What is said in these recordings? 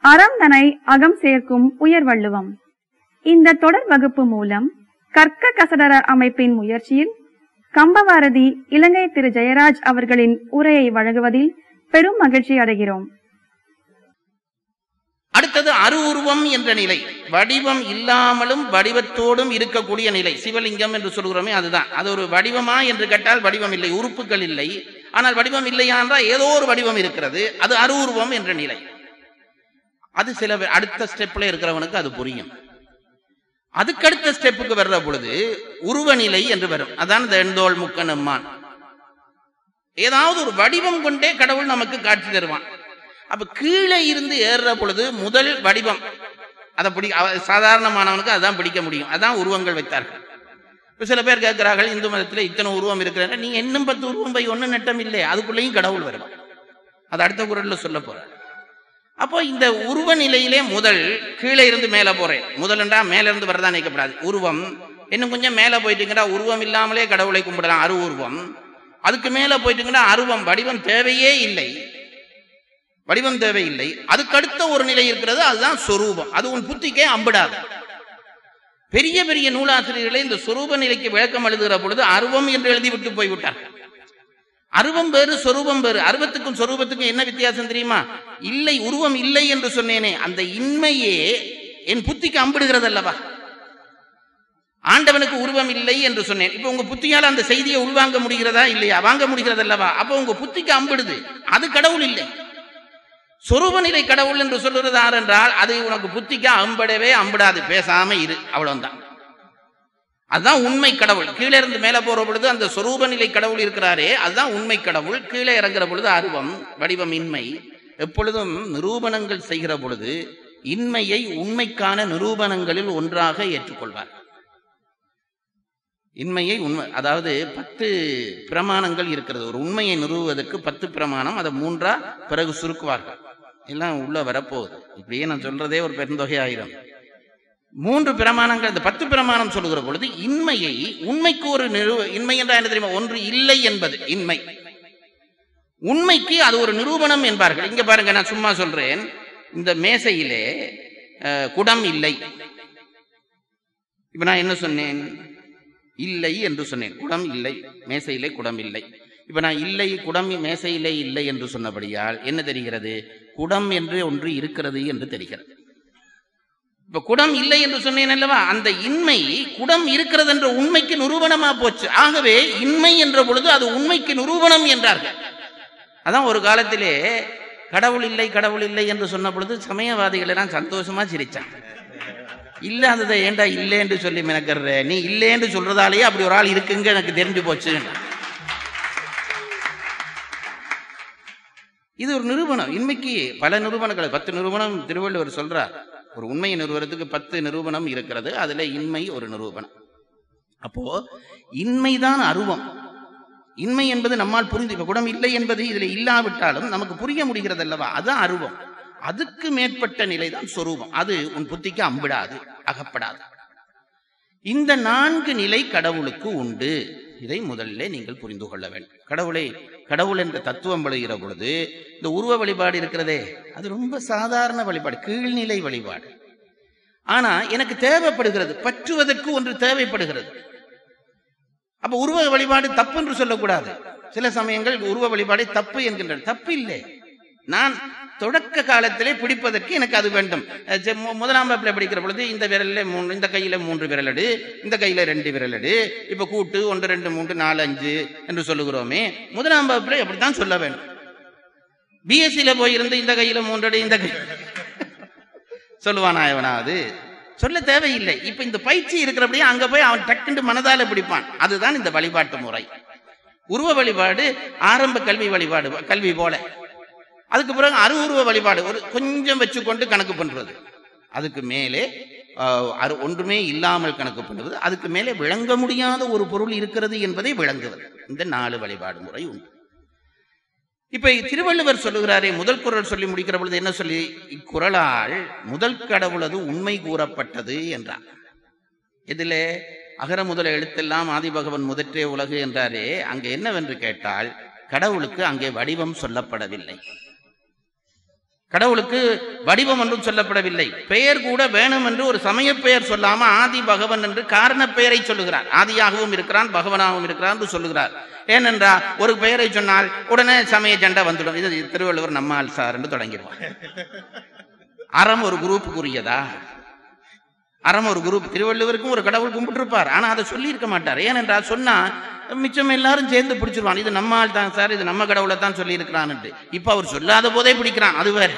அறம் தனை அகம் சேர்க்கும் உயர்வள்ளுவம் இந்த தொடர் வகுப்பு மூலம் கற்க கசடர அமைப்பின் முயற்சியில் கம்பவாரதி இலங்கை திரு ஜெயராஜ் அவர்களின் உரையை வழங்குவதில் பெரும் மகிழ்ச்சி அடைகிறோம் அடுத்தது அருவுருவம் என்ற நிலை வடிவம் இல்லாமலும் வடிவத்தோடும் இருக்கக்கூடிய நிலை சிவலிங்கம் என்று சொல்கிறோமே அதுதான் அது ஒரு வடிவமா என்று கேட்டால் வடிவம் இல்லை உறுப்புகள் இல்லை ஆனால் வடிவம் இல்லையா என்றால் ஏதோ ஒரு வடிவம் இருக்கிறது அது அருவுருவம் என்ற நிலை அது சில பேர் அடுத்த ஸ்டெப்ல இருக்கிறவனுக்கு அது புரியும் அதுக்கடுத்த ஸ்டெப்புக்கு வர்ற பொழுது உருவநிலை என்று வரும் அதான் இந்த எண்தோள் முக்கன் அம்மான் ஏதாவது ஒரு வடிவம் கொண்டே கடவுள் நமக்கு காட்சி தருவான் அப்ப கீழே இருந்து ஏறுற பொழுது முதல் வடிவம் அதை பிடி அவ- சாதாரணமானவனுக்கு அதான் பிடிக்க முடியும் அதான் உருவங்கள் வைத்தார்கள் இப்ப சில பேர் கேட்கிறார்கள் இந்து மதத்துல இத்தனை உருவம் இருக்கிற நீ இன்னும் பத்து உருவம் போய் ஒன்னும் நட்டம் இல்லை அதுக்குள்ளேயும் கடவுள் வரும் அது அடுத்த குரல்ல சொல்ல போறார் அப்போ இந்த உருவ நிலையிலே முதல் கீழே இருந்து மேல போறேன் முதல்ன்றா மேல இருந்து வரதான் நினைக்கப்படாது உருவம் இன்னும் கொஞ்சம் மேல போயிட்டீங்கன்னா உருவம் இல்லாமலே கடவுளை கும்பிடலாம் அரு உருவம் அதுக்கு மேல போயிட்டீங்கன்னா அருவம் வடிவம் தேவையே இல்லை வடிவம் தேவையில்லை அதுக்கு அடுத்த ஒரு நிலை இருக்கிறது அதுதான் சொரூபம் அது உன் புத்திக்கே அம்பிடாது பெரிய பெரிய நூலாசிரியர்களை இந்த சொரூப நிலைக்கு விளக்கம் எழுதுகிற பொழுது அருவம் என்று எழுதி விட்டு போய்விட்டார் அருவம் வேறு சொரூபம் வேறு அருவத்துக்கும் சொரூபத்துக்கும் என்ன வித்தியாசம் தெரியுமா இல்லை உருவம் இல்லை என்று சொன்னேனே அந்த இன்மையே என் புத்திக்கு அம்பிடுகிறது அல்லவா ஆண்டவனுக்கு உருவம் இல்லை என்று சொன்னேன் இப்ப உங்க புத்தியால அந்த செய்தியை உள்வாங்க முடிகிறதா இல்லையா வாங்க முடிகிறது அல்லவா அப்ப உங்க புத்திக்கு அம்பிடுது அது கடவுள் இல்லை சொரூப நிலை கடவுள் என்று சொல்லுறது யார் என்றால் அது உனக்கு புத்திக்கு அம்படவே அம்பிடாது பேசாம இரு அவ்வளவுதான் அதுதான் உண்மை கடவுள் கீழே இருந்து மேல போற பொழுது அந்த சொரூப நிலை கடவுள் இருக்கிறாரே அதுதான் உண்மை கடவுள் கீழே இறங்குற பொழுது அருவம் வடிவம் இன்மை எப்பொழுதும் நிரூபணங்கள் செய்கிற பொழுது இன்மையை உண்மைக்கான நிரூபணங்களில் ஒன்றாக ஏற்றுக்கொள்வார் இன்மையை உண்மை அதாவது பத்து பிரமாணங்கள் இருக்கிறது ஒரு உண்மையை நிறுவுவதற்கு பத்து பிரமாணம் அதை மூன்றா பிறகு சுருக்குவார்கள் எல்லாம் உள்ள வரப்போகுது இப்படியே நான் சொல்றதே ஒரு பெருந்தொகை ஆயிரம் மூன்று பிரமாணங்கள் இந்த பத்து பிரமாணம் சொல்லுகிற பொழுது இன்மையை உண்மைக்கு ஒரு நிறு இன்மை என்றால் என்ன தெரியுமா ஒன்று இல்லை என்பது இன்மை உண்மைக்கு அது ஒரு நிரூபணம் என்பார்கள் இங்க பாருங்க நான் சும்மா சொல்றேன் இந்த மேசையிலே அஹ், குடம் இல்லை இப்ப நான் என்ன சொன்னேன் இல்லை என்று சொன்னேன் குடம் இல்லை மேசையிலே குடம் இல்லை இப்ப நான் இல்லை குடம் மேசையிலே இல்லை என்று சொன்னபடியால் என்ன தெரிகிறது குடம் என்று ஒன்று இருக்கிறது என்று தெரிகிறது இப்ப குடம் இல்லை என்று சொன்னேன் அல்லவா அந்த இன்மை குடம் இருக்கிறது என்ற உண்மைக்கு நிரூபணமா போச்சு ஆகவே இன்மை என்ற பொழுது அது உண்மைக்கு நிரூபணம் என்றார்கள் அதான் ஒரு காலத்திலே கடவுள் இல்லை கடவுள் இல்லை என்று சொன்ன பொழுது சமயவாதிகள் எல்லாம் சந்தோஷமா சிரிச்சாங்க இல்லாததை ஏன்டா இல்லைன்னு சொல்லி மெனக்கர்ற நீ இல்லைன்னு சொல்றதாலேயே அப்படி ஒரு ஆள் இருக்குங்க எனக்கு தெரிஞ்சு போச்சு இது ஒரு நிரூபணம் இன்மைக்கு பல நிரூபணங்கள் பத்து நிரூபணம் திருவள்ளுவர் சொல்றார் ஒரு உண்மையை நிறுவனத்துக்கு பத்து நிரூபணம் இருக்கிறது அதுல இன்மை ஒரு நிரூபணம் அப்போ இன்மைதான் அருவம் இன்மை என்பது நம்மால் புரிந்து இப்ப குடம் இல்லை என்பது இதுல இல்லாவிட்டாலும் நமக்கு புரிய முடிகிறது அல்லவா அதுதான் அருவம் அதுக்கு மேற்பட்ட நிலைதான் சொரூபம் அது உன் புத்திக்கு அம்பிடாது அகப்படாது இந்த நான்கு நிலை கடவுளுக்கு உண்டு இதை முதல்ல நீங்கள் புரிந்து கொள்ள வேண்டும் கடவுளை கடவுள் என்ற தத்துவம் விளைகிற பொழுது இந்த உருவ வழிபாடு இருக்கிறதே அது ரொம்ப சாதாரண வழிபாடு கீழ்நிலை வழிபாடு ஆனா எனக்கு தேவைப்படுகிறது பற்றுவதற்கு ஒன்று தேவைப்படுகிறது அப்ப உருவ வழிபாடு தப்பு என்று சொல்லக்கூடாது சில சமயங்கள் உருவ வழிபாடு தப்பு என்கின்றன தப்பு இல்லை நான் தொடக்க காலத்திலே பிடிப்பதற்கு எனக்கு அது வேண்டும் அஹ் சரி, மு- முதலாம் வகுப்புல படிக்கிற பொழுது இந்த விரல்ல மூணு இந்த கையில மூன்று விரலடு இந்த கையில ரெண்டு விரலடு இப்ப கூட்டு ஒன்று ரெண்டு மூன்று நாலு அஞ்சு என்று சொல்லுகிறோமே முதலாம் வகுப்புல அப்படித்தான் சொல்ல வேண்டும் பிஎஸ்சியில போயிருந்து இந்த கையில மூன்றடி இந்த கை சொல்லுவானா எவனாவது சொல்ல தேவையில்லை இப்ப இந்த பயிற்சி இருக்கிறபடியே அங்க போய் அவன் டக்குண்டு மனதால பிடிப்பான் அதுதான் இந்த வழிபாட்டு முறை உருவ வழிபாடு ஆரம்ப கல்வி வழிபாடு கல்வி போல அதுக்கு பிறகு அருவுருவ வழிபாடு ஒரு கொஞ்சம் வச்சுக்கொண்டு கணக்கு பண்றது அதுக்கு மேலே ஆஹ், அரு ஒன்றுமே இல்லாமல் கணக்கு பண்ணுவது அதுக்கு மேலே விளங்க முடியாத ஒரு பொருள் இருக்கிறது என்பதை விளங்குவது இந்த நாலு வழிபாடு முறை உண்டு இப்ப திருவள்ளுவர் சொல்லுகிறாரே முதல் குரல் சொல்லி முடிக்கிற பொழுது என்ன சொல்லி இக்குறளால் முதல் கடவுளது உண்மை கூறப்பட்டது என்றார் இதிலே அகர முதல எழுத்தெல்லாம் ஆதிபகவன் முதற்றே உலகு என்றாரே அங்கே என்னவென்று கேட்டால் கடவுளுக்கு அங்கே வடிவம் சொல்லப்படவில்லை கடவுளுக்கு வடிவம் என்றும் சொல்லப்படவில்லை பெயர் கூட வேணும் என்று ஒரு சமய பெயர் சொல்லாம ஆதி பகவன் என்று காரண பெயரை சொல்லுகிறார் ஆதியாகவும் இருக்கிறான் பகவனாகவும் இருக்கிறான் என்று சொல்லுகிறார் ஏனென்றா ஒரு பெயரை சொன்னால் உடனே சமய ஜண்டை வந்துடும் இது திருவள்ளுவர் நம்மால் சார் என்று தொடங்கிடுவார் அறம் ஒரு குரூப்புக்குரியதா அறம் ஒரு குரூப் திருவள்ளுவருக்கும் ஒரு கடவுள் கும்பிட்டுருப்பார் ஆனா அதை சொல்லி இருக்க மாட்டார் ஏனென்றால் சொன்னா மிச்சம் எல்லாரும் சேர்ந்து பிடிச்சிருவான் இது நம்ம ஆள் தான் சார் இது நம்ம கடவுளை தான் சொல்லி இருக்கிறான்ட்டு இப்ப அவர் சொல்லாத போதே பிடிக்கிறான் அது வேற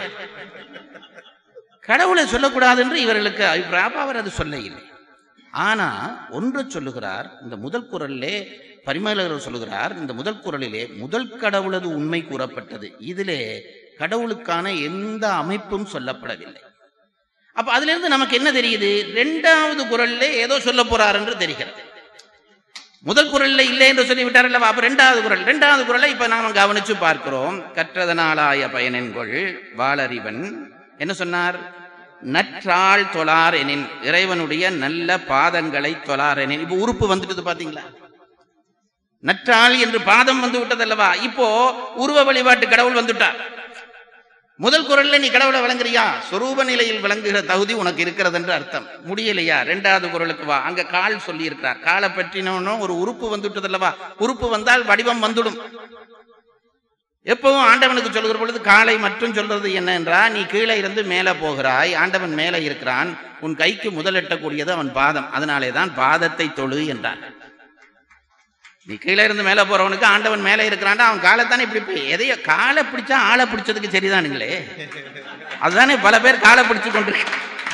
கடவுளை சொல்லக்கூடாது என்று இவர்களுக்கு அபிப்பிராயம் அப்ப அவர் அது சொல்ல இல்லை ஆனா ஒன்று சொல்லுகிறார் இந்த முதல் குரல்லே பரிமேலகர் சொல்லுகிறார் இந்த முதல் குரலிலே முதல் கடவுளது உண்மை கூறப்பட்டது இதிலே கடவுளுக்கான எந்த அமைப்பும் சொல்லப்படவில்லை அப்ப அதுல இருந்து நமக்கு என்ன தெரியுது ரெண்டாவது குரல்ல ஏதோ சொல்ல போறார் என்று தெரிகிறது முதல் குரல்ல இல்லை என்று சொல்லி விட்டார் அல்லவா அப்ப ரெண்டாவது குரல் ரெண்டாவது குரலை இப்ப நாம கவனிச்சு பார்க்கிறோம் கற்றதனாலாய பயனென்கொள் வாளறிவன் என்ன சொன்னார் நற்றாள் தொழார் எனின் இறைவனுடைய நல்ல பாதங்களை தொழார் எனின் இப்ப உறுப்பு வந்துட்டு பாத்தீங்களா நற்றாள் என்று பாதம் வந்து விட்டதல்லவா இப்போ உருவ வழிபாட்டு கடவுள் வந்துட்டார் முதல் குரல்ல நீ கடவுளை விளங்குறியா சொரூப நிலையில் விளங்குகிற தகுதி உனக்கு இருக்கிறது என்று அர்த்தம் முடியலையா ரெண்டாவது குரலுக்கு வா அங்க கால் சொல்லி இருக்கிறார் காலை பற்றினோம் ஒரு உறுப்பு வந்துவிட்டதல்லவா உறுப்பு வந்தால் வடிவம் வந்துடும் எப்பவும் ஆண்டவனுக்கு சொல்லுகிற பொழுது காலை மட்டும் சொல்றது என்ன என்றா நீ கீழே இருந்து மேலே போகிறாய் ஆண்டவன் மேலே இருக்கிறான் உன் கைக்கு முதலெட்டக்கூடியது அவன் பாதம் அதனாலே தான் பாதத்தை தொழு என்றான் நீ கீழே இருந்து மேலே போறவனுக்கு ஆண்டவன் மேலே இருக்கிறான்டா அவன் காலைத்தானே இப்படி போய் எதையோ காலை பிடிச்சா ஆளை பிடிச்சதுக்கு சரிதானுங்களே அதுதானே பல பேர் காலை பிடிச்சு கொண்டு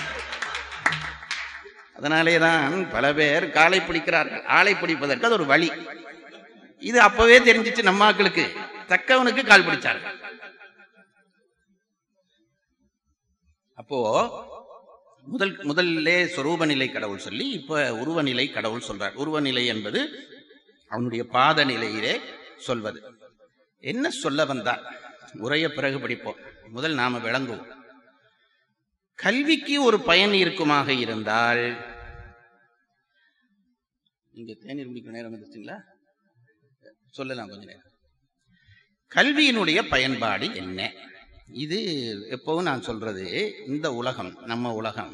அதனாலே தான் பல பேர் காலை பிடிக்கிறார்கள் ஆளை பிடிப்பதற்கு அது ஒரு வழி இது அப்பவே தெரிஞ்சிச்சு நம்ம ஆட்களுக்கு தக்கவனுக்கு கால் பிடிச்சார்கள் அப்போ முதல் முதல்லே சொரூப நிலை கடவுள் சொல்லி இப்ப உருவநிலை கடவுள் சொல்றார் உருவநிலை என்பது அவனுடைய பாத நிலையிலே சொல்வது என்ன சொல்ல வந்தார் உரைய பிறகு படிப்போம் முதல் நாம விளங்குவோம் கல்விக்கு ஒரு பயன் இருக்குமாக இருந்தால் நீங்க தேநீர் குடிக்கிற நேரம் வந்துச்சுங்களா சொல்லலாம் கொஞ்ச நேரம் கல்வியினுடைய பயன்பாடு என்ன இது எப்பவும் நான் சொல்றது இந்த உலகம் நம்ம உலகம்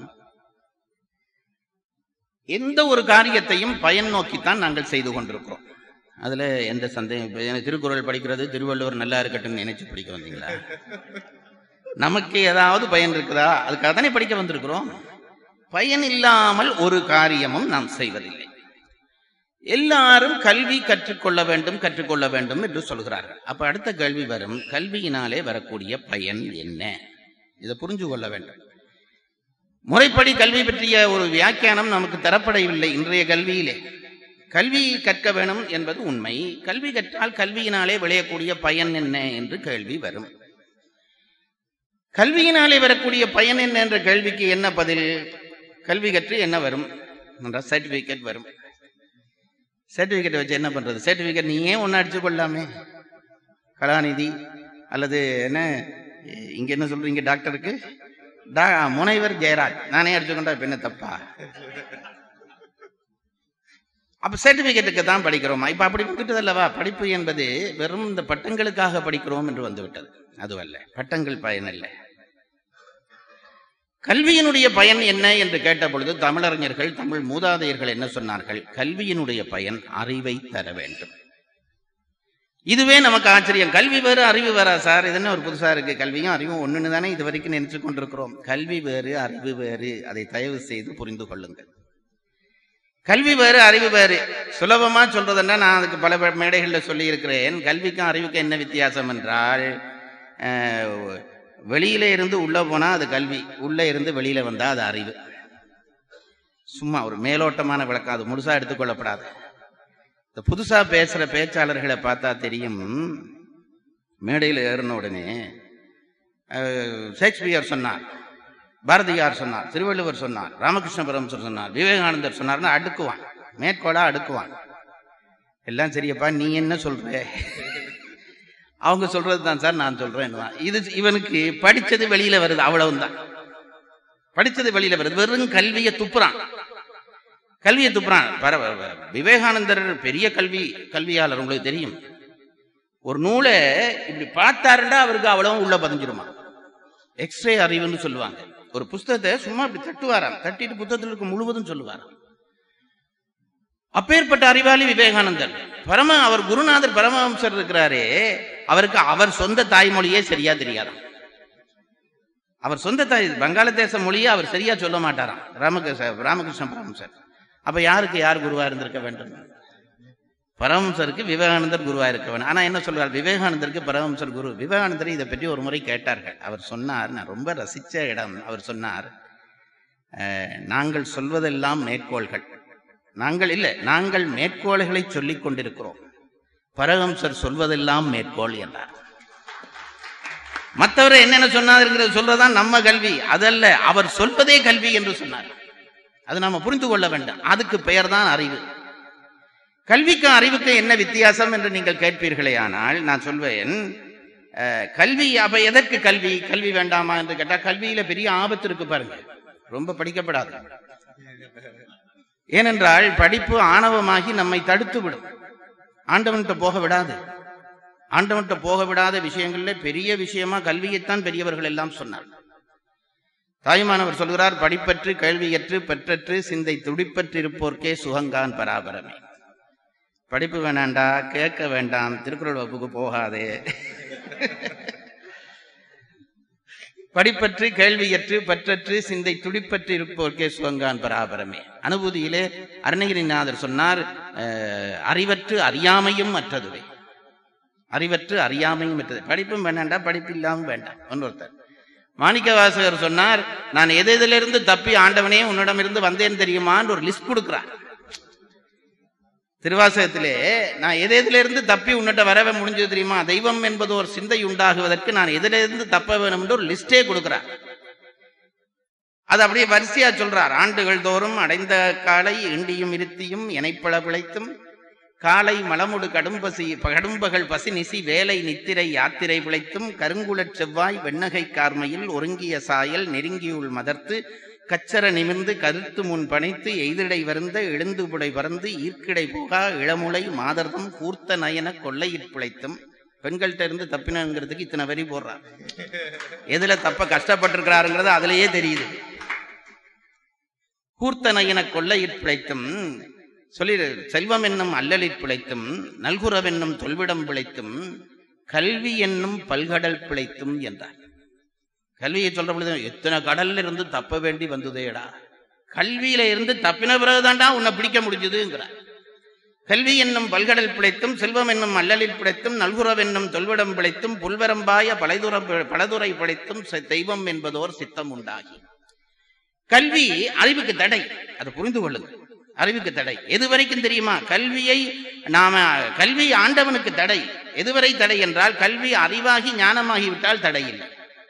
எந்த ஒரு காரியத்தையும் பயன் நோக்கித்தான் நாங்கள் செய்து கொண்டிருக்கிறோம் அதுல எந்த சந்தேகம் இப்ப எனக்கு திருக்குறள் படிக்கிறது திருவள்ளுவர் நல்லா இருக்கட்டும் நினைச்சு படிக்க வந்தீங்களா நமக்கு ஏதாவது பயன் இருக்குதா அதுக்காக தானே படிக்க வந்திருக்கிறோம் பயன் இல்லாமல் ஒரு காரியமும் நாம் செய்வதில்லை எல்லாரும் கல்வி கற்றுக்கொள்ள வேண்டும் கற்றுக்கொள்ள வேண்டும் என்று சொல்கிறார்கள் அப்ப அடுத்த கேள்வி வரும் கல்வியினாலே வரக்கூடிய பயன் என்ன இதை புரிஞ்சு கொள்ள வேண்டும் முறைப்படி கல்வி பற்றிய ஒரு வியாக்கியானம் நமக்கு தரப்படவில்லை இன்றைய கல்வியிலே கல்வி கற்க வேணும் என்பது உண்மை கல்வி கற்றால் கல்வியினாலே விளையக்கூடிய பயன் என்ன என்று கேள்வி வரும் கல்வியினாலே வரக்கூடிய பயன் என்ன என்ற கேள்விக்கு என்ன பதில் கல்வி கற்று என்ன வரும் என்றால் சர்டிபிகேட் வரும் சர்டிபிகேட் வச்சு என்ன பண்றது சர்டிபிகேட் நீ ஏன் ஒன்று அடிச்சு கொள்ளாமே கலாநிதி அல்லது என்ன இங்க என்ன சொல்றீங்க டாக்டருக்கு டா முனைவர் ஜெயராஜ் நானே அடிச்சுக்கொண்டா இப்ப என்ன தப்பா அப்ப சர்டிபிகேட்டுக்கு தான் படிக்கிறோமா இப்ப அப்படி விட்டுட்டது அல்லவா படிப்பு என்பது வெறும் இந்த பட்டங்களுக்காக படிக்கிறோம் என்று வந்து விட்டது அதுவல்ல பட்டங்கள் பயன் அல்ல கல்வியினுடைய பயன் என்ன என்று கேட்ட பொழுது தமிழறிஞர்கள் தமிழ் மூதாதையர்கள் என்ன சொன்னார்கள் கல்வியினுடைய பயன் அறிவை தர வேண்டும் இதுவே நமக்கு ஆச்சரியம் கல்வி வேறு அறிவு வேறா சார் இது என்ன ஒரு புதுசா இருக்கு கல்வியும் அறிவும் ஒண்ணுன்னு தானே இது வரைக்கும் நினைச்சு கொண்டிருக்கிறோம் கல்வி வேறு அறிவு வேறு அதை தயவு செய்து புரிந்து கொள்ளுங்கள் கல்வி வேறு அறிவு வேறு சுலபமா சொல்றதுன்னா நான் அதுக்கு பல மேடைகளில் சொல்லி இருக்கிறேன் கல்விக்கும் அறிவுக்கும் என்ன வித்தியாசம் என்றால் அஹ், வெளியில இருந்து உள்ள போனா அது கல்வி உள்ள இருந்து வெளியில வந்தா அது அறிவு சும்மா ஒரு மேலோட்டமான விளக்கம் அது முழுசா எடுத்துக்கொள்ளப்படாது இந்த புதுசா பேசுற பேச்சாளர்களை பார்த்தா தெரியும் மேடையில் ஏறின உடனே அஹ், ஷேக்ஸ்பியர் சொன்னார் பாரதியார் சொன்னார் திருவள்ளுவர் சொன்னார் ராமகிருஷ்ண பரமசர் சொன்னார் விவேகானந்தர் சொன்னார்னு அடுக்குவான் மேற்கோளா அடுக்குவான் எல்லாம் சரியப்பா நீ என்ன சொல்ற அவங்க சொல்றது தான் சார் நான் சொல்றேன் இது இவனுக்கு படிச்சது வெளியில வருது அவ்வளவுதான் படிச்சது வெளியில வருது வெறும் கல்வியை துப்புறான் கல்வியை துப்புறான் பர பர- விவேகானந்தர் பெரிய கல்வி கல்வியாளர் உங்களுக்கு தெரியும் ஒரு நூலை இப்படி பார்த்தாருண்டா அவருக்கு அவ்வளவு உள்ள பதிஞ்சிருமா எக்ஸ்ரே அறிவுன்னு சொல்லுவாங்க ஒரு புஸ்தகத்தை சும்மா இப்படி தட்டுவாராம் தட்டிட்டு புத்தகத்தில் இருக்க முழுவதும் சொல்லுவாராம் அப்பேற்பட்ட அறிவாளி விவேகானந்தர் பரம அவர் குருநாதர் பரமஹம்சர் இருக்கிறாரே அவருக்கு அவர் சொந்த தாய்மொழியே சரியா தெரியாதாம் அவர் சொந்த தாய் வங்காளதேச மொழியை அவர் சரியா சொல்ல மாட்டாராம் ராமகிருஷ்ண ராமகிருஷ்ண பரமஹம்சர் அப்ப யாருக்கு யார் குருவா இருந்திருக்க வேண்டும் பரமஹம்சருக்கு விவேகானந்தர் குருவா இருக்க வேண்டும் ஆனா என்ன சொல்றார் விவேகானந்தருக்கு பரமஹம்சர் குரு விவேகானந்தர் இதை பற்றி ஒரு முறை கேட்டார்கள் அவர் சொன்னார் நான் ரொம்ப ரசிச்ச இடம் அவர் சொன்னார் அஹ், நாங்கள் சொல்வதெல்லாம் மேற்கோள்கள் நாங்கள் இல்லை நாங்கள் மேற்கோள்களை சொல்லிக் கொண்டிருக்கிறோம் பரமஹம்சர் சொல்வதெல்லாம் மேற்கோள் என்றார் மற்றவர் என்னென்ன சொன்னாருங்கிறது சொல்றதான் நம்ம கல்வி அதல்ல அவர் சொல்வதே கல்வி என்று சொன்னார் அது நாம புரிந்து கொள்ள வேண்டாம் அதுக்கு பெயர் தான் அறிவு கல்விக்கும் அறிவுக்கும் என்ன வித்தியாசம் என்று நீங்கள் கேட்பீர்களே ஆனால் நான் சொல்வேன் அஹ், கல்வி அப்ப எதற்கு கல்வி கல்வி வேண்டாமா என்று கேட்டா கல்வியில பெரிய ஆபத்து இருக்கு பாருங்க ரொம்ப படிக்கப்படாது ஏனென்றால் படிப்பு ஆணவமாகி நம்மை தடுத்து விடும் ஆண்டவன்கிட்ட போக விடாது ஆண்டவன்கிட்ட போக விடாத விஷயங்கள்ல பெரிய விஷயமா கல்வியைத்தான் பெரியவர்கள் எல்லாம் சொன்னார் தாயுமானவர் சொல்கிறார் படிப்பற்று கேள்வியற்று பெற்றற்று சிந்தை துடிப்பற்று இருப்போர்க்கே சுகங்கான் பராபரமே படிப்பு வேணாண்டா கேட்க வேண்டாம் திருக்குறள் வகுப்புக்கு போகாதே படிப்பற்று கேள்வியற்று பற்றற்று சிந்தை துடிப்பற்று இருப்போர்க்கே சுகங்கான் பராபரமே அனுபூதியிலே அருணகிரிநாதர் சொன்னார் அஹ், அறிவற்று அறியாமையும் மற்றதுவே அறிவற்று அறியாமையும் மற்றது படிப்பும் வேண்டாண்டா படிப்பு இல்லாமல் வேண்டாம் இன்னொருத்தர் மாணிக்க வாசகர் சொன்னார் நான் எது எதிலிருந்து தப்பி ஆண்டவனே உன்னிடமிருந்து வந்தேன் தெரியுமான்னு ஒரு லிஸ்ட் கொடுக்கிறார் திருவாசகத்திலே நான் எது எதிலிருந்து தப்பி உன்னிட்ட வரவே முடிஞ்சது தெரியுமா தெய்வம் என்பது ஒரு சிந்தை உண்டாகுவதற்கு நான் எதிலிருந்து தப்ப வேணும் என்று ஒரு லிஸ்டே கொடுக்கிறார் அது அப்படியே வரிசையா சொல்றார் ஆண்டுகள் தோறும் அடைந்த காலை இண்டியும் இருத்தியும் இணைப்பள பிழைத்தும் காலை மலமுடு கடும்பசி கடும்பகல் பசி நிசி வேலை நித்திரை யாத்திரை பிழைத்தும் கருங்குளச் செவ்வாய் வெண்ணகை கார்மையில் ஒருங்கிய சாயல் நெருங்கியுள் மதர்த்து கச்சர நிமிர்ந்து கருத்து முன் பனைத்து எய்திடை வருந்த எழுந்துபுடை பறந்து ஈர்க்கிடை போகா இளமுலை மாதர்தம் கூர்த்த நயன கொள்ளையிற் பிழைத்தும் பெண்கள்கிட்ட இருந்து தப்பினங்கிறதுக்கு இத்தனை வரி போடுறார் எதுல தப்ப கஷ்டப்பட்டிருக்கிறாருங்கிறது அதுலயே தெரியுது கூர்த்த நயன கொள்ளையிற் பிழைத்தும் சொல்லிடு செல்வம் என்னும் அல்லலிற் பிழைத்தும் நல்குறவென்னும் தொல்விடம் பிழைத்தும் கல்வி என்னும் பல்கடல் பிழைத்தும் என்றார் கல்வியை சொல்ற பொழுது எத்தனை கடல்ல இருந்து தப்ப வேண்டி வந்ததேடா கல்வியில இருந்து தப்பின பிறகுதான்டா உன்னை பிடிக்க முடிஞ்சதுங்கிறார் கல்வி என்னும் பல்கடல் பிழைத்தும் செல்வம் என்னும் அல்லலில் பிழைத்தும் நல்குறவென்னும் தொல்விடம் பிழைத்தும் புல்வரம்பாய பலைதுற பலதுரை பிழைத்தும் செ- தெய்வம் என்பதோர் சித்தம் உண்டாகி கல்வி அறிவுக்கு தடை அதை புரிந்து கொள்ளுங்கள் அறிவுக்கு தடை எது வரைக்கும் தெரியுமா கல்வியை நாம கல்வி ஆண்டவனுக்கு தடை எதுவரை தடை என்றால் கல்வி அறிவாகி ஞானமாகி விட்டால் தடை இல்லை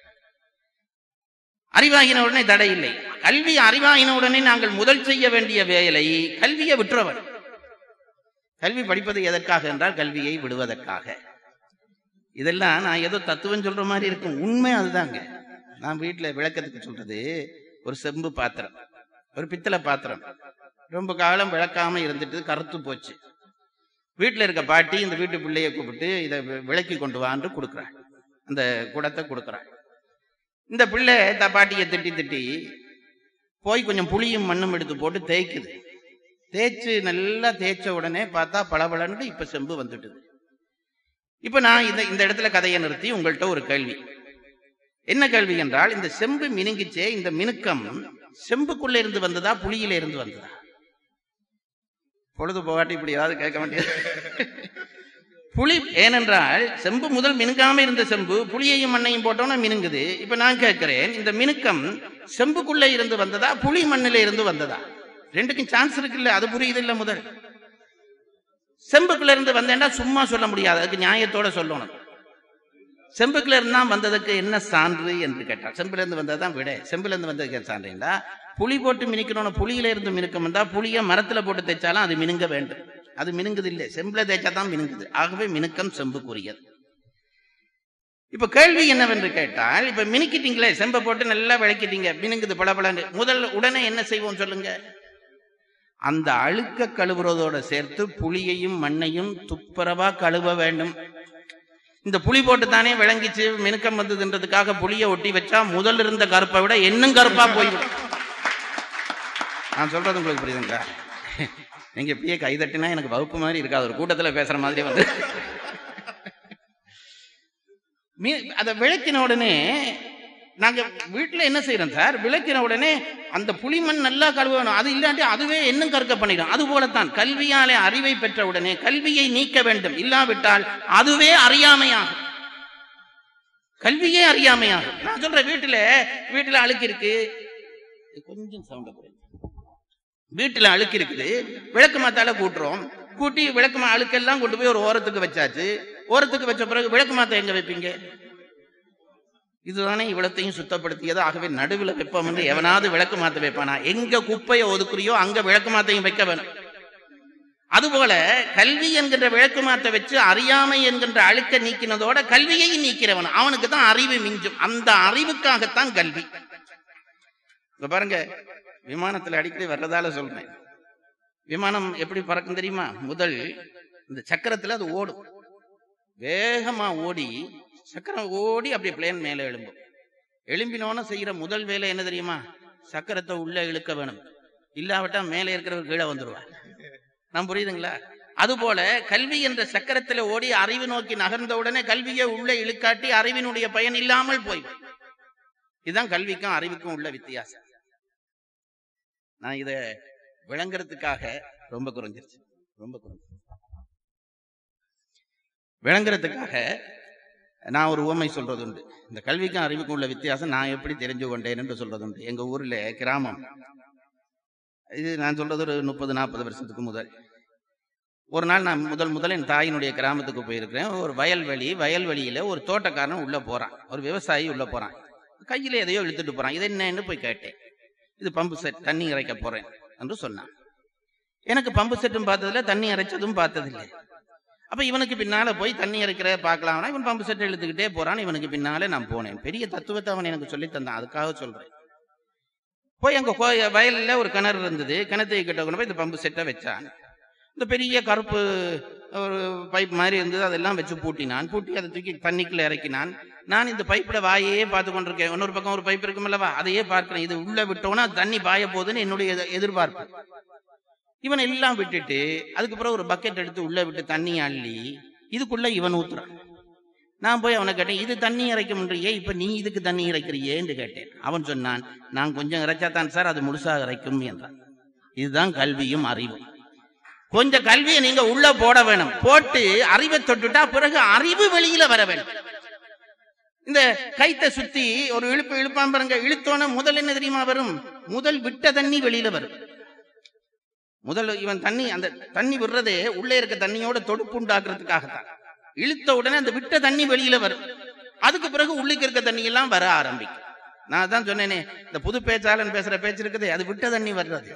அறிவாகின உடனே தடை இல்லை கல்வி அறிவாகின உடனே நாங்கள் முதல் செய்ய வேண்டிய வேலை கல்வியை விட்டுறவர் கல்வி படிப்பது எதற்காக என்றால் கல்வியை விடுவதற்காக இதெல்லாம் நான் ஏதோ தத்துவம் சொல்ற மாதிரி இருக்கும் உண்மை அதுதாங்க நான் வீட்டுல விளக்கத்துக்கு சொல்றது ஒரு செம்பு பாத்திரம் ஒரு பித்தளை பாத்திரம் ரொம்ப காலம் விளக்காம இருந்துட்டு கருத்து போச்சு வீட்டுல இருக்க பாட்டி இந்த வீட்டு பிள்ளைய கூப்பிட்டு இதை வி- விளக்கி கொண்டு வான்னு கொடுக்குறாள் அந்த குடத்தை கொடுக்குறாள் இந்த பிள்ளை த பாட்டியை திட்டி திட்டி போய் கொஞ்சம் புளியும் மண்ணும் எடுத்து போட்டு தேய்க்குது தேய்ச்சு நல்லா தேய்ச்ச உடனே பார்த்தா பளபளன்னு இப்ப செம்பு வந்துட்டுது இப்ப நான் இந்த இந்த இடத்துல கதையை நிறுத்தி உங்கள்கிட்ட ஒரு கேள்வி என்ன கேள்வி என்றால் இந்த செம்பு மினுங்கிச்சே இந்த மினுக்கம் செம்புக்குள்ள இருந்து வந்ததா புளியில இருந்து வந்ததா பொழுது போகாட்டி இப்படி ஏதாவது கேட்க வேண்டியது புளி ஏனென்றால் செம்பு முதல் மினுக்காம இருந்த செம்பு புளியையும் மண்ணையும் போட்டோன்னா மினுங்குது இப்ப நான் கேட்கிறேன் இந்த மினுக்கம் செம்புக்குள்ள இருந்து வந்ததா புளி மண்ணில இருந்து வந்ததா ரெண்டுக்கும் சான்ஸ் இருக்குல்ல அது புரியுது இல்ல முதல் செம்புக்குள்ள இருந்து வந்தேன்னா சும்மா சொல்ல முடியாது அதுக்கு நியாயத்தோட சொல்லணும் செம்புக்குள்ள இருந்தா வந்ததுக்கு என்ன சான்று என்று கேட்டார் செம்புல இருந்து வந்ததுதான் விட செம்புல இருந்து வந்ததுக்கு என்ன சான்றுண்டா புளி போட்டு மினுக்கணும் புளியில இருந்து மினுக்கம் வந்தா புளிய மரத்துல போட்டு தைச்சாலும் அது மினுங்க வேண்டும் அது மினுங்குது இல்லை செம்புல தேய்ச்சா தான் மினுங்குது ஆகவே மினுக்கம் செம்புக்குரியது இப்ப கேள்வி என்னவென்று கேட்டால் இப்ப மினுக்கிட்டீங்களே செம்பை போட்டு நல்லா விளக்கிட்டீங்க மினுங்குது பளபளன்னு முதல் உடனே என்ன செய்வோம் சொல்லுங்க அந்த அழுக்க கழுவுறதோட சேர்த்து புளியையும் மண்ணையும் துப்புரவா கழுவ வேண்டும் இந்த புளி போட்டு தானே விளங்கிச்சு மினுக்கம் வந்ததுன்றதுக்காக புளிய ஒட்டி வச்சா முதல்ல இருந்த கருப்பை விட இன்னும் கருப்பா போயிடும் நான் சொல்றது உங்களுக்கு புரியுதுங்களா நீங்க இப்படியே கை தட்டினா எனக்கு வகுப்பு மாதிரி இருக்காது ஒரு கூட்டத்துல பேசுற மாதிரி வந்து மீ- அதை விளக்கின உடனே நாங்க வீட்டுல என்ன செய்யறோம் சார் விளக்கின உடனே அந்த புளிமண் நல்லா கழுவணும் அது இல்லாட்டி அதுவே இன்னும் கற்க பண்ணிடும் அது போலத்தான் கல்வியாலே அறிவை பெற்ற உடனே கல்வியை நீக்க வேண்டும் இல்லாவிட்டால் அதுவே அறியாமையாகும் கல்வியே அறியாமையாகும் நான் சொல்றேன் வீட்டுல வீட்டுல அழுக்கு இருக்கு கொஞ்சம் சவுண்ட வீட்டுல அழுக்கு இருக்குது விளக்கு மாத்தால கூட்டுறோம் கூட்டி விளக்கு மா அழுக்கெல்லாம் கொண்டு போய் ஒரு ஓரத்துக்கு வச்சாச்சு ஓரத்துக்கு வச்ச பிறகு விளக்கு மாத்த எங்க வைப்பீங்க இதுதானே இவ்வளத்தையும் சுத்தப்படுத்தியது ஆகவே நடுவில் வைப்போம் என்று எவனாவது விளக்கு மாத்த வைப்பானா எங்க குப்பையை ஒதுக்குறியோ அங்க விளக்கு மாத்தையும் வைக்க வேணும் அதுபோல கல்வி என்கின்ற விளக்கு மாத்த வச்சு அறியாமை என்கின்ற அழுக்க நீக்கினதோட கல்வியையும் நீக்கிறவன் அவனுக்கு தான் அறிவு மிஞ்சும் அந்த அறிவுக்காகத்தான் கல்வி இப்ப பாருங்க விமானத்துல அடிக்கடி வர்றதால சொல்றேன் விமானம் எப்படி பறக்கும் தெரியுமா முதல் இந்த சக்கரத்துல அது ஓடும் வேகமா ஓடி சக்கரம் ஓடி அப்படியே பிளேன் மேல எழும்பும் எழும்பினோன்னு செய்யற முதல் வேலை என்ன தெரியுமா சக்கரத்தை உள்ள இழுக்க வேணும் இல்லாவிட்டா மேலே இருக்கிறவர் கீழே வந்துருவார் நான் புரியுதுங்களா அதுபோல கல்வி என்ற சக்கரத்துல ஓடி அறிவு நோக்கி நகர்ந்த உடனே கல்வியை உள்ள இழுக்காட்டி அறிவினுடைய பயன் இல்லாமல் போய் இதுதான் கல்விக்கும் அறிவுக்கும் உள்ள வித்தியாசம் நான் இத விளங்குறதுக்காக ரொம்ப குறைஞ்சிருச்சு ரொம்ப குறைஞ்சிருச்சு விளங்குறதுக்காக நான் ஒரு உவமை சொல்றது உண்டு இந்த கல்விக்கும் அறிவுக்கும் உள்ள வித்தியாசம் நான் எப்படி தெரிஞ்சு கொண்டேன் என்று சொல்றது உண்டு எங்க ஊர்ல கிராமம் இது நான் சொல்றது ஒரு முப்பது நாற்பது வருஷத்துக்கு முதல் ஒரு நாள் நான் முதல் முதல் என் தாயினுடைய கிராமத்துக்கு போயிருக்கிறேன் ஒரு வயல்வெளி வயல்வெளியில ஒரு தோட்டக்காரன் உள்ள போறான் ஒரு விவசாயி உள்ள போறான் கையில எதையோ இழுத்துட்டு போறான் இது என்னன்னு போய் கேட்டேன் இது பம்பு செட் தண்ணி இறைக்க போறேன் என்று சொன்னான் எனக்கு பம்பு செட்டும் பார்த்ததில்ல தண்ணி இறைச்சதும் பார்த்ததில்லை அப்ப இவனுக்கு பின்னால போய் தண்ணி இறைக்கிற பார்க்கலாம்னா இவன் பம்பு செட்டை இழுத்துக்கிட்டே போறான் இவனுக்கு பின்னாலே நான் போனேன் பெரிய தத்துவத்தை அவன் எனக்கு சொல்லி தந்தான் அதுக்காக சொல்றேன் போய் அங்க கோ- வயல்ல ஒரு கிணறு இருந்தது கிணத்தை கிட்ட கொண்டு போய் இந்த பம்பு செட்டை வச்சான் இந்த பெரிய கருப்பு ஒரு பைப் மாதிரி இருந்தது அதெல்லாம் வச்சு பூட்டினான் பூட்டி அதை தூக்கி தண்ணிக்குள்ள இறக்கினான் நான் இந்த பைப்ல வாயே பார்த்து கொண்டிருக்கேன் இன்னொரு பக்கம் ஒரு பைப் இருக்குமில்லவா அதையே பார்க்கிறேன் இது உள்ள விட்டோம்னா தண்ணி பாய போகுதுன்னு என்னுடைய எதிர்- எதிர்பார்ப்பு இவன் எல்லாம் விட்டுட்டு அதுக்கப்புறம் ஒரு பக்கெட் எடுத்து உள்ள விட்டு தண்ணி அள்ளி இதுக்குள்ள இவன் ஊத்துறான் நான் போய் அவனை கேட்டேன் இது தண்ணி இறைக்க முடியே இப்ப நீ இதுக்கு தண்ணி இறைக்கிறியேன்னு கேட்டேன் அவன் சொன்னான் நான் கொஞ்சம் இறைச்சாதான் சார் அது முழுசாக இறைக்கும் என்றான் இதுதான் கல்வியும் அறிவும் கொஞ்சம் கல்வியை நீங்க உள்ள போட வேணும் போட்டு அறிவை தொட்டுட்டா பிறகு அறிவு வெளியில வர வேணும் இந்த கைத்தை சுத்தி ஒரு இழுப்பு இழுப்பான் பாருங்க இழுத்தோன முதல் என்ன தெரியுமா வரும் முதல் விட்ட தண்ணி வெளியில வரும் முதல் இவன் தண்ணி அந்த தண்ணி விடுறதே உள்ளே இருக்க தண்ணியோட தொடுப்பு உண்டாக்குறதுக்காகத்தான் இழுத்த உடனே அந்த விட்ட தண்ணி வெளியில வரும் அதுக்கு பிறகு உள்ளுக்கு இருக்க தண்ணி எல்லாம் வர ஆரம்பிக்கும் நான் தான் சொன்னேனே இந்த புது பேச்சாளன் பேசுற பேச்சு இருக்குது அது விட்ட தண்ணி வர்றது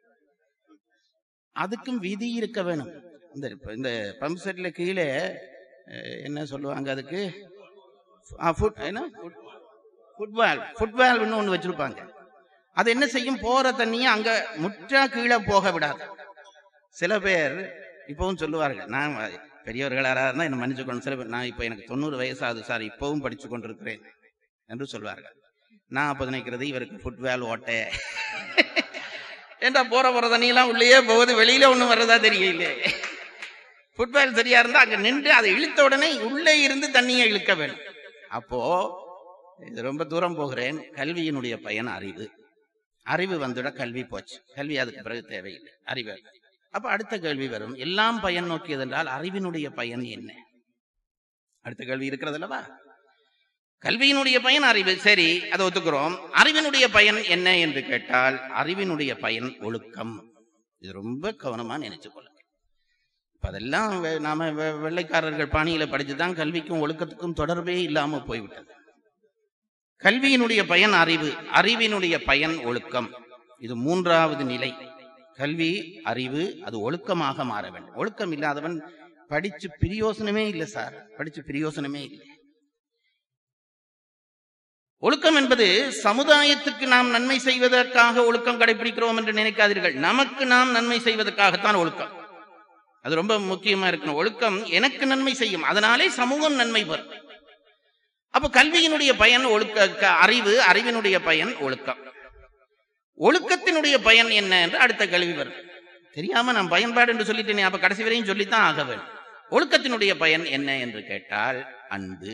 அதுக்கும் விதி இருக்க வேணும் இந்த இப்ப இந்த பம்ப் செட்ல கீழே அஹ், என்ன சொல்லுவாங்க அதுக்கு ஆ, foot- என்ன ஃபுட்பால் ஃபுட்பால்னு ஒண்ணு வச்சிருப்பாங்க அது என்ன செய்யும் போற தண்ணியை அங்க முற்றா கீழே போக விடாது சில பேர் இப்பவும் சொல்லுவார்கள் நான் பெரியவர்கள் யாராவது இருந்தா என்ன மன்னிச்சுக்கணும் சில பேர் நான் இப்ப எனக்கு தொண்ணூறு வயசாகுது சார் இப்பவும் படிச்சு கொண்டிருக்கிறேன் என்று சொல்வார்கள் நான் அப்ப நினைக்கிறது இவருக்கு ஃபுட்பால் ஓட்டை ஏண்டா போற போற தண்ணியெல்லாம் உள்ளேயே போகுது வெளியில ஒண்ணும் வர்றதா தெரியல ஃபுட்பால் சரியா இருந்தா அங்க நின்று அதை இழுத்த உடனே உள்ளே இருந்து தண்ணியை இழுக்க வேண்டும் அப்போ இது ரொம்ப தூரம் போகிறேன் கல்வியினுடைய பயன் அறிவு அறிவு வந்துட கல்வி போச்சு கல்வி அதுக்கு பிறகு தேவையில்லை அறிவு அப்ப அடுத்த கேள்வி வரும் எல்லாம் பயன் நோக்கியது என்றால் அறிவினுடைய பயன் என்ன அடுத்த கேள்வி இருக்கிறது அல்லவா கல்வியினுடைய பயன் அறிவு சரி அதை ஒத்துக்கிறோம் அறிவினுடைய பயன் என்ன என்று கேட்டால் அறிவினுடைய பயன் ஒழுக்கம் இது ரொம்ப கவனமா நினைச்சு கொள்ளுங்க இப்ப அதெல்லாம் வெ- நாம வெ- வெள்ளைக்காரர்கள் பாணியில படிச்சுதான் கல்விக்கும் ஒழுக்கத்துக்கும் தொடர்பே இல்லாம போய்விட்டது கல்வியினுடைய பயன் அறிவு அறிவினுடைய பயன் ஒழுக்கம் இது மூன்றாவது நிலை கல்வி அறிவு அது ஒழுக்கமாக மாற வேண்டும் ஒழுக்கம் இல்லாதவன் படிச்சு பிரியோசனமே இல்லை சார் படிச்சு பிரியோசனமே இல்லை ஒழுக்கம் என்பது சமுதாயத்துக்கு நாம் நன்மை செய்வதற்காக ஒழுக்கம் கடைபிடிக்கிறோம் என்று நினைக்காதீர்கள் நமக்கு நாம் நன்மை செய்வதற்காகத்தான் ஒழுக்கம் அது ரொம்ப முக்கியமா இருக்கணும் ஒழுக்கம் எனக்கு நன்மை செய்யும் அதனாலே சமூகம் நன்மை பெறும் அப்ப கல்வியினுடைய பயன் ஒழுக்க க- அறிவு அறிவினுடைய பயன் ஒழுக்கம் ஒழுக்கத்தினுடைய பயன் என்ன என்று அடுத்த கேள்வி வரும் தெரியாம நான் பயன்பாடு என்று சொல்லிட்டேனே அப்ப கடைசி வரையும் சொல்லித்தான் ஆக வேண்டும் ஒழுக்கத்தினுடைய பயன் என்ன என்று கேட்டால் அன்பு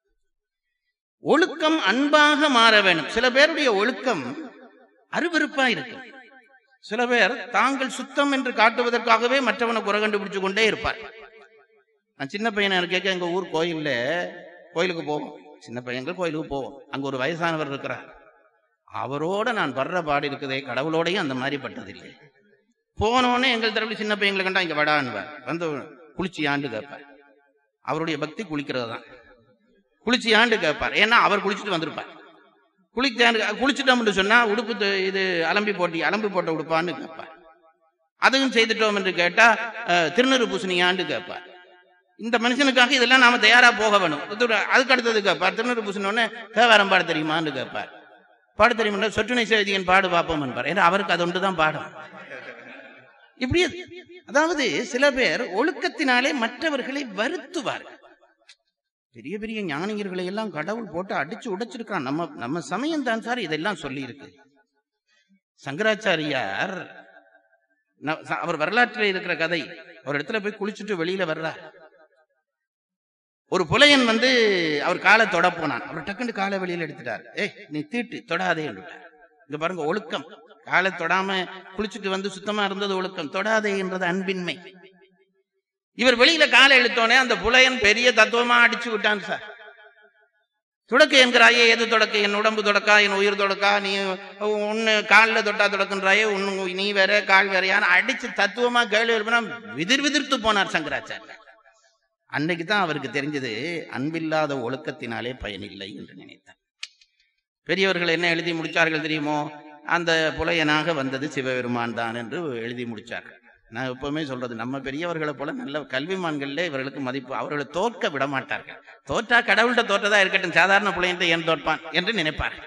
ஒழுக்கம் அன்பாக மாற வேண்டும் சில பேருடைய ஒழுக்கம் அருவருப்பா இருக்கும் சில பேர் தாங்கள் சுத்தம் என்று காட்டுவதற்காகவே மற்றவனை குறை கண்டுபிடிச்சு கொண்டே இருப்பார் நான் சின்ன பையனா இருக்க எங்க ஊர் கோயில்ல கோயிலுக்கு போவோம் சின்ன பையன்கள் கோயிலுக்கு போவோம் அங்க ஒரு வயசானவர் இருக்கிறார் அவரோட நான் வர்ற பாடு இருக்குதே கடவுளோடையும் அந்த மாதிரி பட்டதில்லை போனோடனே எங்கள் தரப்பு சின்ன பையங்களை கண்டா இங்க வடான்னுவார் வந்து குளிச்சு ஆண்டு கேட்பார் அவருடைய பக்தி குளிக்கிறது தான் குளிச்சு ஆண்டு கேட்பார் ஏன்னா அவர் குளிச்சுட்டு வந்திருப்பார் குளிச்சாண்டு குளிச்சுட்டோம்னு சொன்னா உடுப்பு து- இது அலம்பி போட்டி அலம்பி போட்ட உடுப்பான்னு கேட்பார் அதுவும் செய்துட்டோம் என்று கேட்டா அஹ், திருநீறு பூசணியாண்டு கேட்பார் இந்த மனுஷனுக்காக இதெல்லாம் நாம தயாரா போக வேணும் இது ஒரு- அதுக்கு அடுத்தது கேட்பார் திருநீறு பூசணுன்னு தேவாரம் பாட தெரியுமான்னு கேட்பார் பாட தெரியுமா சொற்றுணை செய்தியின் பாடு பார்ப்போம் என்பார் ஏன்னா அவருக்கு அது ஒன்றுதான் பாடம் இப்படி அதாவது சில பேர் ஒழுக்கத்தினாலே மற்றவர்களை வருத்துவார்கள் பெரிய பெரிய ஞானியர்களை எல்லாம் கடவுள் போட்டு அடிச்சு உடைச்சிருக்கான் நம்ம நம்ம சமயம் தான் சார் இதெல்லாம் சொல்லி இருக்கு சங்கராச்சாரியார் ந- ச- அவர் வரலாற்றில் இருக்கிற கதை ஒரு இடத்துல போய் குளிச்சுட்டு வெளியில வர்றார் ஒரு புலையன் வந்து அவர் காலை தொட போனான் அவர் டக்குன்னு காலை வெளியில எடுத்துட்டார் ஏய் நீ தீட்டு தொடாதே என்றார் இங்க பாருங்க ஒழுக்கம் காலை தொடாம குளிச்சுட்டு வந்து சுத்தமா இருந்தது ஒழுக்கம் தொடாதே என்றது அன்பின்மை இவர் வெளியில காலை இழுத்தோனே அந்த புலையன் பெரிய தத்துவமா அடிச்சு விட்டான் சார் தொடக்க என்கிறாயே எது தொடக்க என் உடம்பு தொடக்கா என் உயிர் தொடக்கா நீ ஒன்னு காலில் தொட்டா தொடக்குன்றாயே ஒன்னு நீ வேற கால் வேறையான்னு அடிச்சு தத்துவமா கேள்வி எழுப்பினா விதிர் விதிர்த்து போனார் சங்கராச்சாரியர் அன்னைக்கு தான் அவருக்கு தெரிஞ்சது அன்பில்லாத ஒழுக்கத்தினாலே பயனில்லை என்று நினைத்தார் பெரியவர்கள் என்ன எழுதி முடிச்சார்கள் தெரியுமோ அந்த புலையனாக வந்தது சிவபெருமான் தான் என்று எழுதி முடிச்சார்கள் நான் எப்பவுமே சொல்றது நம்ம பெரியவர்களை போல நல்ல கல்விமான்கள்ல இவர்களுக்கு மதிப்பு அவர்களை தோற்க விட மாட்டார்கள் தோற்றா கடவுள்கிட்ட தோற்றதா இருக்கட்டும் சாதாரண புலையன்ட்ட ஏன் தோற்பான் என்று நினைப்பார்கள்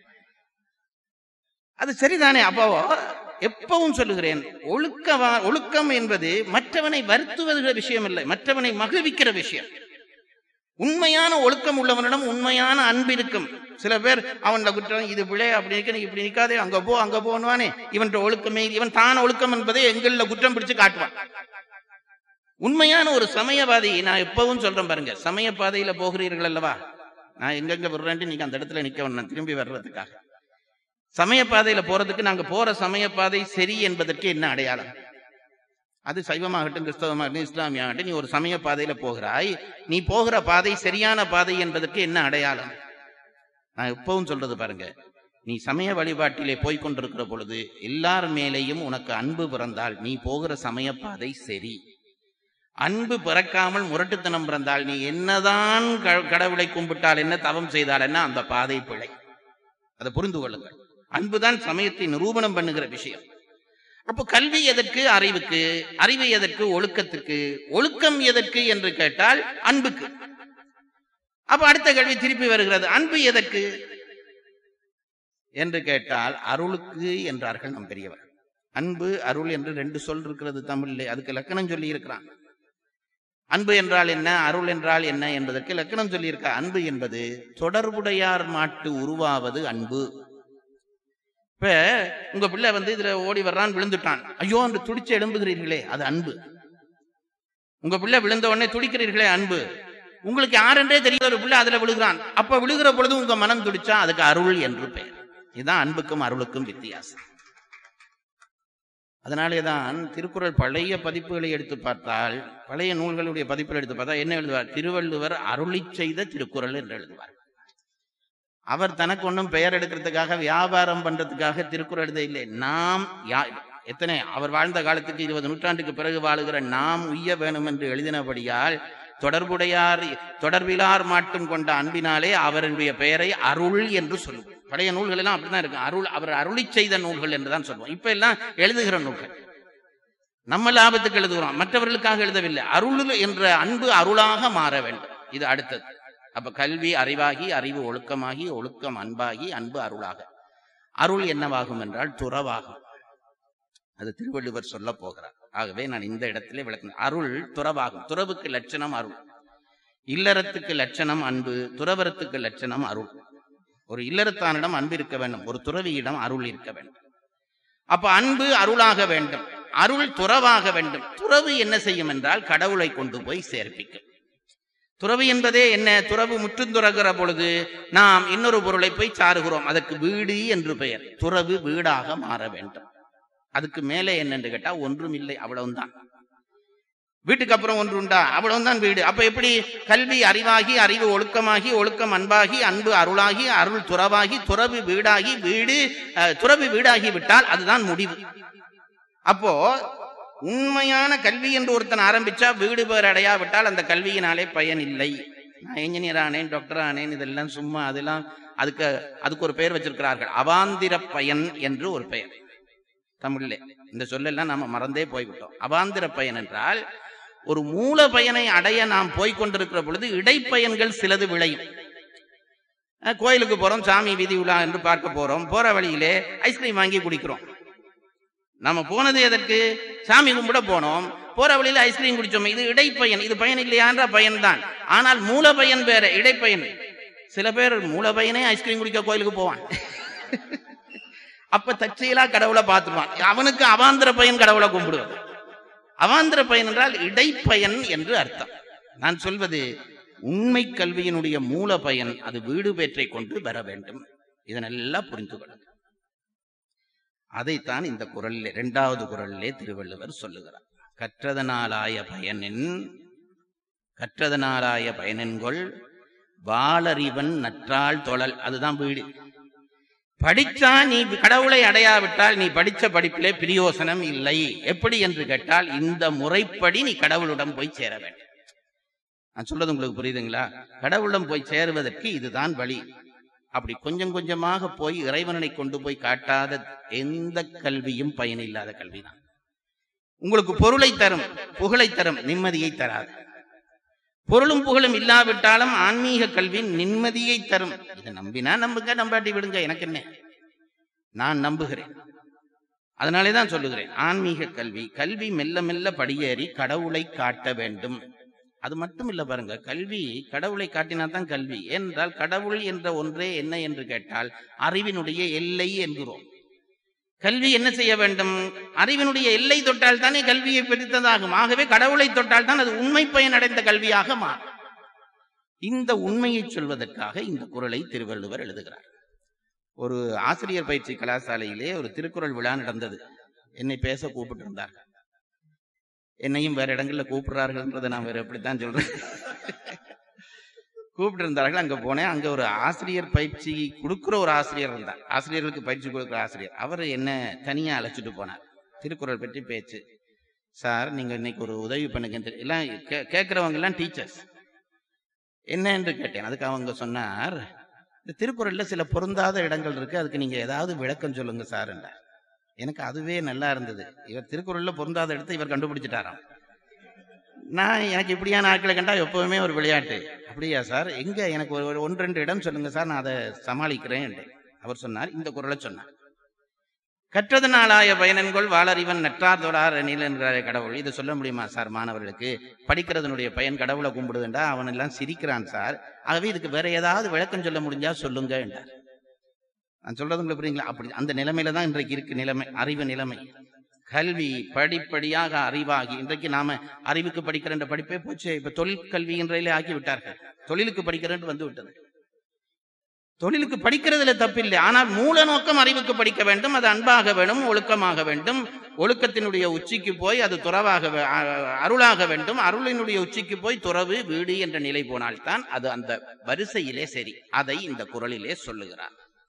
அது சரிதானே அப்போ எப்பவும் சொல்லுகிறேன் ஒழுக்கவா ஒழுக்கம் என்பது மற்றவனை வருத்துவதுகிற விஷயம் இல்லை மற்றவனை மகிழ்விக்கிற விஷயம் உண்மையான ஒழுக்கம் உள்ளவனிடம் உண்மையான அன்பு இருக்கும் சில பேர் அவன் குற்றம் இது பிழை அப்படி இருக்க நீ இப்படி நிக்காதே அங்க போ அங்க போன்னுவானே இவன் ஒழுக்கமே இவன் தான் ஒழுக்கம் என்பதை எங்கள்ல குற்றம் பிடிச்சு காட்டுவான் உண்மையான ஒரு சமயவாதி நான் எப்பவும் சொல்றேன் பாருங்க சமய பாதையில போகிறீர்கள் அல்லவா நான் எங்கெங்க விடுறேன்ட்டு நீங்க அந்த இடத்துல நிக்க வேணும் திரும்பி வர்றதுக்காக சமய பாதையில போறதுக்கு நாங்க போற சமய பாதை சரி என்பதற்கு என்ன அடையாளம் அது சைவமாகட்டும் கிறிஸ்தவமாகட்டும் இஸ்லாமியாகட்டும் நீ ஒரு சமய பாதையில போகிறாய் நீ போகிற பாதை சரியான பாதை என்பதற்கு என்ன அடையாளம் நான் எப்பவும் சொல்றது பாருங்க நீ சமய வழிபாட்டிலே போய்க் கொண்டிருக்கிற பொழுது எல்லார் மேலேயும் உனக்கு அன்பு பிறந்தால் நீ போகிற சமய பாதை சரி அன்பு பிறக்காமல் முரட்டுத்தனம் பிறந்தால் நீ என்னதான் க- கடவுளை கும்பிட்டால் என்ன தவம் செய்தால் என்ன அந்த பாதை பிழை அதை புரிந்து கொள்ளுங்கள் அன்புதான் சமயத்தை நிரூபணம் பண்ணுகிற விஷயம் அப்போ கல்வி எதற்கு அறிவுக்கு அறிவு எதற்கு ஒழுக்கத்துக்கு ஒழுக்கம் எதற்கு என்று கேட்டால் அன்புக்கு அப்ப அடுத்த கேள்வி திருப்பி வருகிறது அன்பு எதற்கு என்று கேட்டால் அருளுக்கு என்றார்கள் நம் பெரியவர் அன்பு அருள் என்று ரெண்டு சொல் இருக்கிறது தமிழிலே அதுக்கு லக்கணம் சொல்லி இருக்கிறான் அன்பு என்றால் என்ன அருள் என்றால் என்ன என்பதற்கு லக்கணம் சொல்லியிருக்க அன்பு என்பது தொடர்புடையார் மாட்டு உருவாவது அன்பு இப்ப உங்க பிள்ளை வந்து இதுல ஓடி வர்றான் விழுந்துட்டான் ஐயோ என்று துடிச்சு எழும்புகிறீர்களே அது அன்பு உங்க பிள்ளை விழுந்த உடனே துடிக்கிறீர்களே அன்பு உங்களுக்கு யாரென்றே தெரியாத ஒரு பிள்ளை அதுல விழுகிறான் அப்ப விழுகிற பொழுது உங்க மனம் துடிச்சா அதுக்கு அருள் என்று பெயர் இதுதான் அன்புக்கும் அருளுக்கும் வித்தியாசம் அதனாலேதான் திருக்குறள் பழைய பதிப்புகளை எடுத்து பார்த்தால் பழைய நூல்களுடைய பதிப்புகளை எடுத்து பார்த்தா என்ன எழுதுவார் திருவள்ளுவர் அருளி செய்த திருக்குறள் என்று எழுதுவார் அவர் தனக்கு ஒன்றும் பெயர் எடுக்கிறதுக்காக வியாபாரம் பண்றதுக்காக திருக்குறள் எழுத இல்லை நாம் யா- எத்தனை அவர் வாழ்ந்த காலத்துக்கு இருபது நூற்றாண்டுக்கு பிறகு வாழுகிற நாம் உய்ய வேணும் என்று எழுதினபடியால் தொடர்புடையார் தொடர்பிலார் மாட்டும் கொண்ட அன்பினாலே அவருடைய பெயரை அருள் என்று சொல்லுவோம் பழைய நூல்கள் எல்லாம் அப்படிதான் இருக்கு அருள் அவர் அருளி செய்த நூல்கள் என்று தான் சொல்லுவோம் இப்ப எல்லாம் எழுதுகிற நூல்கள் நம்ம லாபத்துக்கு எழுதுகிறோம் மற்றவர்களுக்காக எழுதவில்லை அருள் என்ற அன்பு அருளாக மாற வேண்டும் இது அடுத்தது அப்ப கல்வி அறிவாகி அறிவு ஒழுக்கமாகி ஒழுக்கம் அன்பாகி அன்பு அருளாக அருள் என்னவாகும் என்றால் துறவாகும் அது திருவள்ளுவர் சொல்ல போகிறார் ஆகவே நான் இந்த இடத்திலே விளக்கினேன் அருள் துறவாகும் துறவுக்கு லட்சணம் அருள் இல்லறத்துக்கு லட்சணம் அன்பு துறவரத்துக்கு லட்சணம் அருள் ஒரு இல்லறத்தானிடம் அன்பு இருக்க வேண்டும் ஒரு துறவியிடம் அருள் இருக்க வேண்டும் அப்ப அன்பு அருளாக வேண்டும் அருள் துறவாக வேண்டும் துறவு என்ன செய்யும் என்றால் கடவுளை கொண்டு போய் சேர்ப்பிக்கும் துறவு என்பதே என்ன துறவு முற்றுந்துறகிற பொழுது நாம் இன்னொரு பொருளை போய் சாருகிறோம் அதற்கு வீடு என்று பெயர் துறவு வீடாக மாற வேண்டும் அதுக்கு மேலே என்னன்னு கேட்டா ஒன்றும் இல்லை அவ்வளவுதான் வீட்டுக்கு அப்புறம் ஒன்று உண்டா அவ்வளவுதான் வீடு அப்ப எப்படி கல்வி அறிவாகி அறிவு ஒழுக்கமாகி ஒழுக்கம் அன்பாகி அன்பு அருளாகி அருள் துறவாகி துறவு வீடாகி வீடு அஹ், துறவு வீடாகி விட்டால் அதுதான் முடிவு அப்போ உண்மையான கல்வி என்று ஒருத்தன் ஆரம்பிச்சா வீடு பேர் அடையாவிட்டால் அந்த கல்வியினாலே பயன் இல்லை நான் இன்ஜினியர் ஆனேன் டாக்டர் ஆனேன் இதெல்லாம் சும்மா அதெல்லாம் அதுக்கு அதுக்கு ஒரு பெயர் வச்சிருக்கிறார்கள் அவாந்திர பயன் என்று ஒரு பெயர் தமிழ்ல இந்த சொல்லெல்லாம் நாம மறந்தே போய்விட்டோம் அவாந்திர பயன் என்றால் ஒரு மூல பயனை அடைய நாம் போய்க் கொண்டிருக்கிற பொழுது இடைப்பயன்கள் சிலது விளையும் அஹ், கோயிலுக்கு போறோம் சாமி வீதி உலா என்று பார்க்க போறோம் போற வழியிலே ஐஸ்கிரீம் வாங்கி குடிக்கிறோம் நம்ம போனது எதற்கு சாமி கும்பிட போனோம் போற வழியில ஐஸ்கிரீம் குடிச்சோம் இது இடைப்பயன் இது பயன் இல்லையான்ற பயன்தான் ஆனால் மூல பயன் வேற இடைப்பயன் சில பேர் மூல பயனே ஐஸ்கிரீம் குடிக்க கோயிலுக்கு போவான் அப்ப தற்செயலா கடவுளை பார்த்துருவான் அவனுக்கு அவாந்திர பயன் கடவுளை கும்பிடுவது அவாந்திர பயன் என்றால் இடைப்பயன் என்று அர்த்தம் நான் சொல்வது உண்மை கல்வியினுடைய மூல பயன் அது வீடு பேற்றை கொண்டு வர வேண்டும் இதனெல்லாம் புரிந்து கொள்ளுங்கள் அதைத்தான் இந்த குரலில் இரண்டாவது குரலிலே திருவள்ளுவர் சொல்லுகிறார் கற்றதனாலாய பயனின் கற்றதனாலாய பயனென்கொள் வாளறிவன் நற்றாள் தொழல் அதுதான் வீடு படிச்சா நீ கடவுளை அடையாவிட்டால் நீ படிச்ச படிப்பிலே பிரயோசனம் இல்லை எப்படி என்று கேட்டால் இந்த முறைப்படி நீ கடவுளிடம் போய் சேர வேண்டும் நான் சொல்றது உங்களுக்கு புரியுதுங்களா கடவுளிடம் போய் சேருவதற்கு இதுதான் வழி அப்படி கொஞ்சம் கொஞ்சமாக போய் இறைவனை கொண்டு போய் காட்டாத எந்த கல்வியும் பயனில்லாத கல்விதான் உங்களுக்கு பொருளை தரும் புகழை தரும் நிம்மதியை தராது பொருளும் புகழும் இல்லாவிட்டாலும் ஆன்மீக கல்வி நிம்மதியை தரும் இதை நம்பினா நம்புங்க நம்பாட்டி விடுங்க எனக்கு என்ன நான் நம்புகிறேன் அதனாலே தான் சொல்லுகிறேன் ஆன்மீக கல்வி கல்வி மெல்ல மெல்ல படியேறி கடவுளை காட்ட வேண்டும் அது மட்டும் இல்ல பாருங்க கல்வி கடவுளை காட்டினா தான் கல்வி ஏனென்றால் கடவுள் என்ற ஒன்றே என்ன என்று கேட்டால் அறிவினுடைய எல்லை என்கிறோம் கல்வி என்ன செய்ய வேண்டும் அறிவினுடைய எல்லை தொட்டால் தானே கல்வியை பிரித்ததாகும் ஆகவே கடவுளை தொட்டால் தான் அது உண்மை பயன் அடைந்த கல்வியாக மாறும் இந்த உண்மையை சொல்வதற்காக இந்த குரலை திருவள்ளுவர் எழுதுகிறார் ஒரு ஆசிரியர் பயிற்சி கலாசாலையிலே ஒரு திருக்குறள் விழா நடந்தது என்னை பேச கூப்பிட்டு இருந்தார்கள் என்னையும் வேற இடங்கள்ல கூப்பிடுறார்கள்ன்றதை நான் வேற எப்படித்தான் சொல்றேன் கூப்பிட்டு இருந்தார்கள் அங்க போனேன் அங்க ஒரு ஆசிரியர் பயிற்சி கொடுக்கிற ஒரு ஆசிரியர் இருந்தார் ஆசிரியர்களுக்கு பயிற்சி கொடுக்கிற ஆசிரியர் அவர் என்ன தனியா அழைச்சிட்டு போனார் திருக்குறள் பற்றி பேச்சு சார் நீங்க இன்னைக்கு ஒரு உதவி பண்ணுங்க எல்லாம் கே- கேட்கிறவங்க எல்லாம் டீச்சர்ஸ் என்ன என்று கேட்டேன் அதுக்கு அவங்க சொன்னார் இந்த திருக்குறள்ல சில பொருந்தாத இடங்கள் இருக்கு அதுக்கு நீங்க ஏதாவது விளக்கம் சொல்லுங்க சார் என்றார் எனக்கு அதுவே நல்லா இருந்தது இவர் திருக்குறள்ல பொருந்தாத இடத்தை இவர் கண்டுபிடிச்சிட்டாராம் நான் எனக்கு இப்படியான ஆட்களை கண்டா எப்பவுமே ஒரு விளையாட்டு அப்படியா சார் எங்க எனக்கு ஒரு ஒரு ஒன்று ரெண்டு இடம் சொல்லுங்க சார் நான் அதை சமாளிக்கிறேன் என்றேன். அவர் சொன்னார் இந்த குரலை சொன்னார் கற்றதனாலாய பயனன்கொள் வாளறிவன் நற்றார் தொழார் எனில் என்கிறாரே கடவுள் இதை சொல்ல முடியுமா சார் மாணவர்களுக்கு படிக்கிறதனுடைய பயன் கடவுளை கும்பிடுதுண்டா அவன் எல்லாம் சிரிக்கிறான் சார் ஆகவே இதுக்கு வேற ஏதாவது விளக்கம் சொல்ல முடிஞ்சா சொல்லுங்க என்றார் நான் சொல்றது உங்களுக்கு புரியுங்களா அப்படி அந்த நிலைமையில தான் இன்றைக்கு இருக்கு நிலைமை அறிவு நிலைமை கல்வி படிப்படியாக அறிவாகி இன்றைக்கு நாம அறிவுக்கு படிக்கிற என்ற படிப்பே போச்சு இப்ப தொழில் கல்வி என்றதிலே ஆக்கி விட்டார்கள் தொழிலுக்கு படிக்கிறேன் வந்து விட்டது தொழிலுக்கு படிக்கிறதுல தப்பில்லை ஆனால் மூல நோக்கம் அறிவுக்கு படிக்க வேண்டும் அது அன்பாக வேண்டும் ஒழுக்கமாக வேண்டும் ஒழுக்கத்தினுடைய உச்சிக்கு போய் அது துறவாக வே- அ- அருளாக வேண்டும் அருளினுடைய உச்சிக்கு போய் துறவு வீடு என்ற நிலை போனால்தான் அது அந்த வரிசையிலே சரி அதை இந்த குரலிலே சொல்லுகிறார்